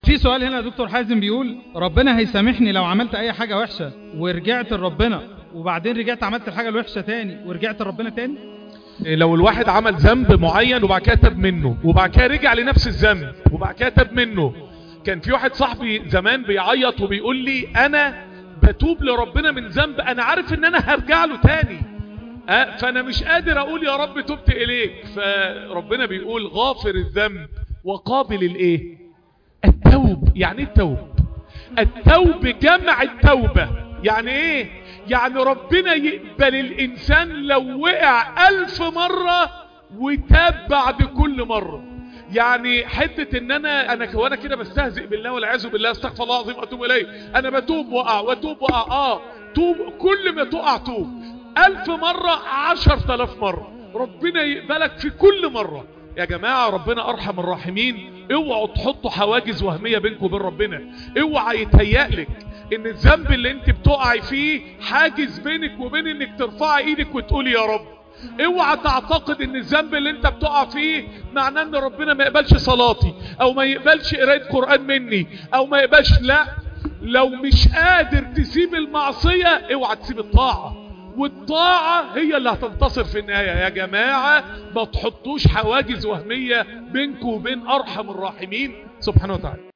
في سؤال هنا يا دكتور حازم بيقول ربنا هيسامحني لو عملت اي حاجة وحشة ورجعت لربنا وبعدين رجعت عملت الحاجة الوحشة تاني ورجعت لربنا تاني لو الواحد عمل ذنب معين وبعد كده تاب منه وبعد كده رجع لنفس الذنب وبعد كده تاب منه كان في واحد صاحبي زمان بيعيط وبيقول لي انا بتوب لربنا من ذنب انا عارف ان انا هرجع له تاني أه فانا مش قادر اقول يا رب تبت اليك فربنا بيقول غافر الذنب وقابل الايه التوب يعني ايه التوب التوب جمع التوبة يعني ايه يعني ربنا يقبل الانسان لو وقع الف مرة وتاب بعد كل مرة يعني حتة ان انا انا وانا كده بستهزئ بالله والعياذ بالله استغفر الله العظيم واتوب اليه انا بتوب وقع واتوب وقع اه توب كل ما تقع توب الف مرة عشر تلاف مرة ربنا يقبلك في كل مرة يا جماعة ربنا ارحم الراحمين اوعوا تحطوا حواجز وهمية بينكم وبين ربنا اوعى يتهيألك ان الذنب اللي انت بتقعي فيه حاجز بينك وبين انك ترفعي ايدك وتقولي يا رب اوعى تعتقد ان الذنب اللي انت بتقع فيه معناه ان ربنا ما يقبلش صلاتي او ما يقبلش قرايه قران مني او ما يقبلش لا لو مش قادر تسيب المعصيه اوعى تسيب الطاعه والطاعة هي اللي هتنتصر في النهاية يا جماعة ما تحطوش حواجز وهمية بينكم وبين أرحم الراحمين سبحانه وتعالى